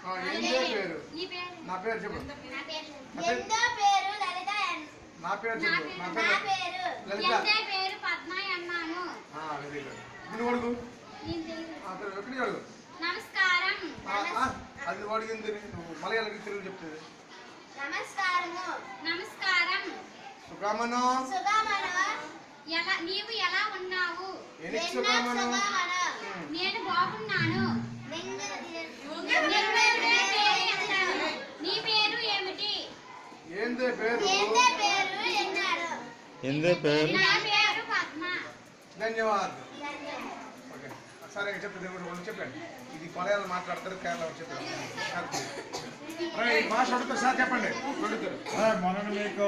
ఆ, ఏందే పేరు నీ పేరు నా పేరు చెప్పు నా పేరు నా పేరు ఎందో పేరు లలిత ఎన్- నా పేరు నా చెప్పు నా పేరు- నా పేరు పేరు లలిత ఎందే పేరు పద్మాయి అన్నాను వెరీ గుడ్ ఇప్పుడు అడుగు నేను తెలుగు. ఆ, సరే, ఎక్కడికి అడుగు నమస్కారం ఆ, ఆ, అది అడిగింది నువ్వు మలయాళకి తెలుగు చెప్తుంది నమస్కారము నమస్కారం సుఖామనో సుగమన ఎలా నీవు ఎలా ఉన్నావు ఎనికి ఎన్నో సుఖామనో సుగమన ఉమ్. నేను బాగున్నాను నిండు నీ పేరు ఏమిటి? నీ పేరు ఏమిటి ఏందే పేరు ఏందే పేరు ఎన్నారు ఎందే పేరు నా పేరు పద్మ ధన్యవాద్ ఓకే సరే చెప్తుంది ఇప్పుడు చెప్పండి ఇది మలయాళం మాట్లాడతారు కేరళ చెప్పండి రైట్ భాష అడుగుతారు సార్ చెప్పండి అడుగుతారు ఆ, మొన్న మీకు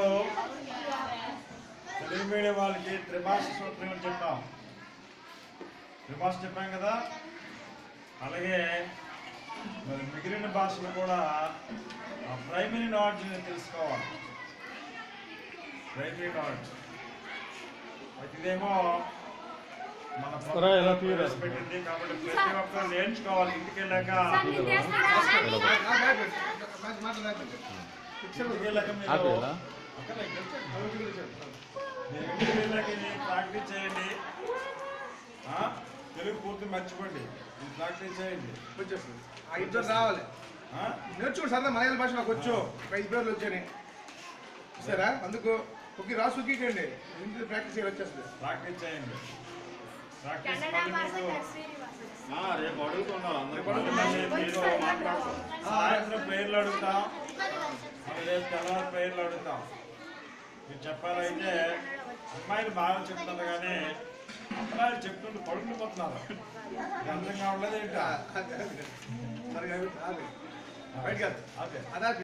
తెలుగు మీడియం వాళ్ళకి త్రిభాష సూత్రం చెప్పాం త్రిభాష చెప్పాం కదా అలాగే మరి మిగిలిన భాషలు కూడా ఆ ప్రైమరీ నాలెడ్జ్ని తెలుసుకోవాలి ప్రైమరీ నాలెడ్జ్ అయితే ఇదేమో మన రా, ఇలా తీయరా. పెట్టింది కాబట్టి ప్రతి ఒక్కరు నేర్చుకోవాలి ఇంటికి వెళ్ళాక నా బ్యాగ్ పెట్టు. మ్యాచ్ మాట్లాడండి ఇంటికి వెళ్ళాక మీరు ఆపేలా? అక్కర్లేదు, కూర్చోండి. మీరు ఇంటికి వెళ్ళాక ఇది ప్రాక్టీస్ చేయండి ఆ? తెలుగు పూర్తి మర్చిపోండి ఇది ప్రాక్టీస్ చేయండి వచ్చేస్తుంది ఆ ఇద్దరు రావాలి ఆ? నేర్చుకోండి సరదా మలయాళ భాష నాకు వచ్చు ఒక ఐదు పేర్లు వచ్చాయి సరే అందుకు ఒక రాసు ఒక్కండి ఇంటి ప్రాక్టీస్ చేయాలి వచ్చేస్తుంది ప్రాక్టీస్ చేయండి ప్రాక్టీస్ మళ్ళీ మీకు రేపు అడుగుతున్నావు రేపు మళ్ళీ అడుగుతున్నాం. మళ్ళీ మీరు మాట్లాడుతాం సాయంత్రం పేర్లు అడుగుతాం మళ్ళీ రేపు తెల్లవారు పేర్లు అడుగుతాం మీరు చెప్పాలంటే అమ్మాయిలు బాగా చెప్తున్నారు కానీ అమ్మాయిలు చెప్తుంటే పడుకుండిపోతున్నారు అర్థం కావట్లేదు ఏంటో సరిగా బయటకు అదే అదా